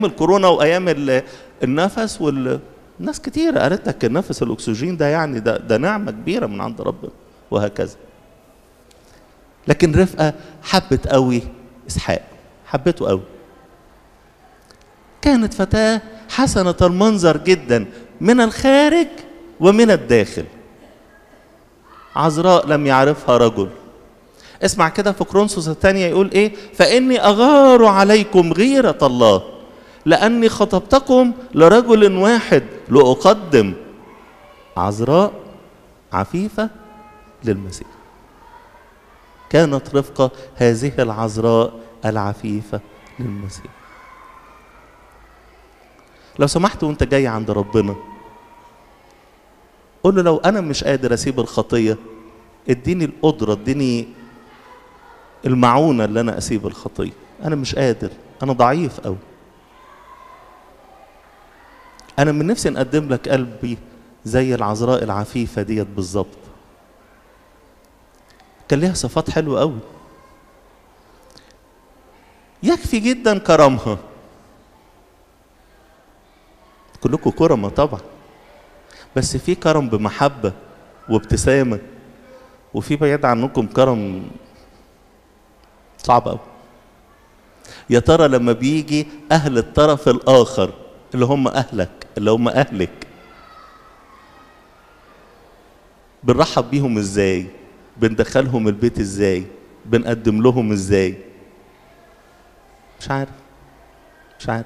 الكورونا وايام ال- النفس وال ناس كتير قالت لك النفس الاكسجين ده يعني ده ده نعمه كبيره من عند ربنا وهكذا لكن رفقه حبت قوي اسحاق حبته قوي كانت فتاه حسنه المنظر جدا من الخارج ومن الداخل عذراء لم يعرفها رجل اسمع كده في كرونسوس الثانية يقول ايه فإني أغار عليكم غيرة الله لأني خطبتكم لرجل واحد لأقدم عذراء عفيفة للمسيح كانت رفقة هذه العذراء العفيفة للمسيح لو سمحت وانت جاي عند ربنا قول له لو انا مش قادر اسيب الخطيه اديني القدره اديني المعونه اللي انا اسيب الخطيه انا مش قادر انا ضعيف قوي انا من نفسي نقدم لك قلبي زي العذراء العفيفه ديت بالظبط كان ليها صفات حلوه قوي يكفي جدا كرمها كلكم كرمه طبعا بس في كرم بمحبه وابتسامه وفي بعيد عنكم كرم صعب قوي يا ترى لما بيجي اهل الطرف الاخر اللي هم اهلك اللي هم اهلك بنرحب بيهم ازاي بندخلهم البيت ازاي بنقدم لهم ازاي مش عارف مش عارف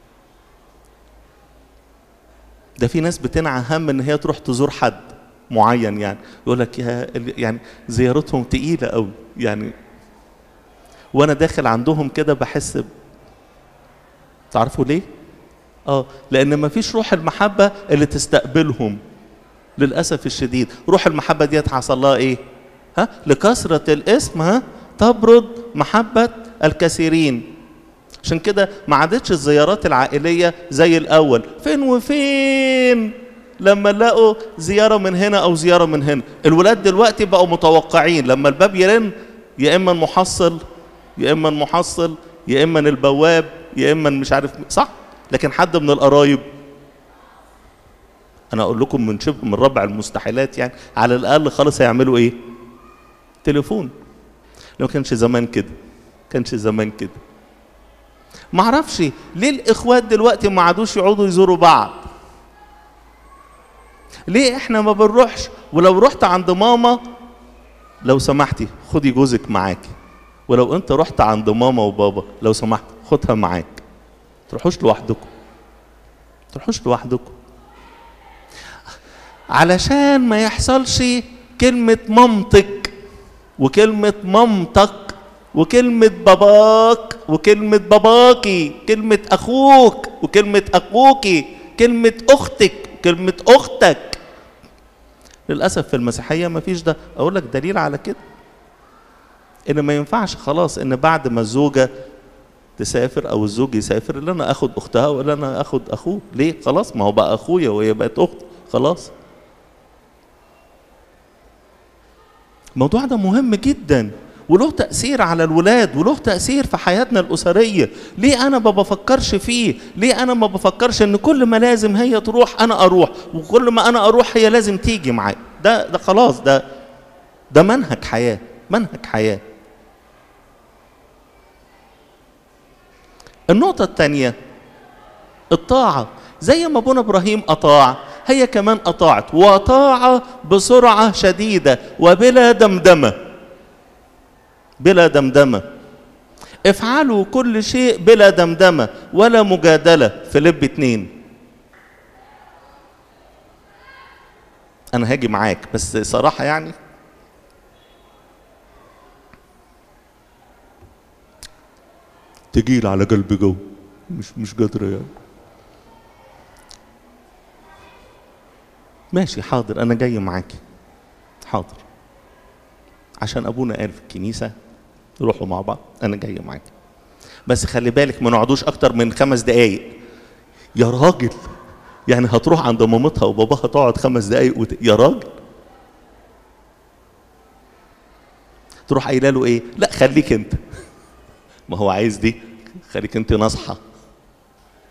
ده في ناس بتنعى هم ان هي تروح تزور حد معين يعني يقول لك يا يعني زيارتهم تقيله قوي يعني وانا داخل عندهم كده بحس ب... تعرفوا ليه اه لان ما فيش روح المحبه اللي تستقبلهم للاسف الشديد روح المحبه ديت حصل لها ايه ها لكثره الاسم ها تبرد محبه الكثيرين عشان كده ما عادتش الزيارات العائليه زي الاول فين وفين لما لقوا زياره من هنا او زياره من هنا الولاد دلوقتي بقوا متوقعين لما الباب يرن يا اما المحصل يا اما المحصل يا اما البواب يا اما مش عارف صح لكن حد من القرايب انا اقول لكم من شبه من ربع المستحيلات يعني على الاقل خالص هيعملوا ايه تليفون لو كانش زمان كده كانش زمان كده ما اعرفش ليه الاخوات دلوقتي ما عادوش يقعدوا يزوروا بعض ليه احنا ما بنروحش ولو رحت عند ماما لو سمحتي خدي جوزك معاكي ولو انت رحت عند ماما وبابا لو سمحت خدها معاك تروحوش لوحدكم تروحوش لوحدكم علشان ما يحصلش كلمة مامتك وكلمة مامتك وكلمة باباك وكلمة باباكي كلمة أخوك وكلمة أخوكي كلمة أختك كلمة أختك للأسف في المسيحية ما فيش ده أقول لك دليل على كده إن ما ينفعش خلاص إن بعد ما الزوجة تسافر أو الزوج يسافر إن أنا آخد أختها ولا أنا آخد أخوه ليه خلاص ما هو بقى أخويا وهي بقت أخت خلاص الموضوع ده مهم جدا وله تأثير على الولاد وله تأثير في حياتنا الأسرية ليه أنا ما بفكرش فيه ليه أنا ما بفكرش إن كل ما لازم هي تروح أنا أروح وكل ما أنا أروح هي لازم تيجي معايا ده ده خلاص ده ده منهج حياة منهج حياة النقطة الثانية الطاعة زي ما ابونا ابراهيم اطاع هي كمان اطاعت واطاع بسرعة شديدة وبلا دمدمة بلا دمدمة افعلوا كل شيء بلا دمدمة ولا مجادلة فيليب اتنين انا هاجي معاك بس صراحة يعني تجيل على قلبي جو مش مش قادرة يعني ماشي حاضر انا جاي معاكي حاضر عشان ابونا قال في الكنيسه روحوا مع بعض انا جاي معاكي بس خلي بالك ما نقعدوش اكتر من خمس دقايق يا راجل يعني هتروح عند مامتها وباباها تقعد خمس دقايق وت... يا راجل تروح قايله له ايه لا خليك انت ما هو عايز دي خليك انت ناصحه